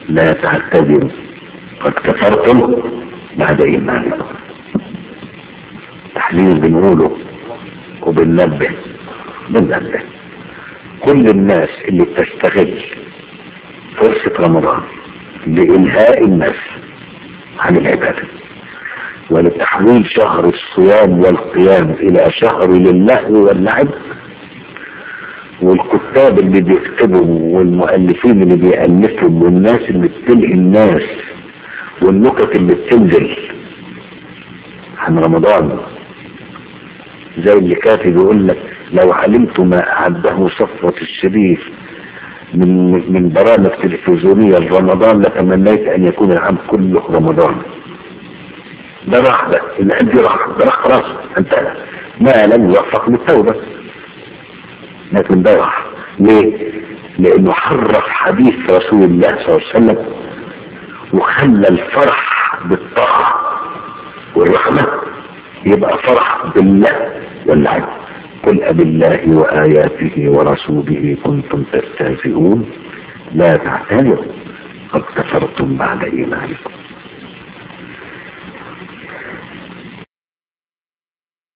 لا تعتذروا قد كفرتم بعد ايمانكم تحليل بنقوله وبننبه بننبه كل الناس اللي بتستغل فرصة رمضان لإلهاء الناس عن العبادة ولتحويل شهر الصيام والقيام إلى شهر للهو واللعب والكتاب اللي بيكتبوا والمؤلفين اللي بيألفوا والناس اللي بتلهي الناس والنكت اللي بتنزل عن رمضان زي اللي كاتب يقول لك لو علمت ما أعده صفوة الشريف من من برامج تلفزيونية لرمضان لتمنيت أن يكون العام كله رمضان ده راح ده العيد دي راح ده راح خلاص انتهى ما لم يوفق للتوبة لكن ده راح ليه؟ لأنه حرف حديث رسول الله صلى الله عليه وسلم وخلى الفرح بالطاعة والرحمة يبقى فرح بالله والعدل قل أبالله وآياته ورسوله كنتم تستهزئون لا تعتذروا قد كفرتم بعد إيمانكم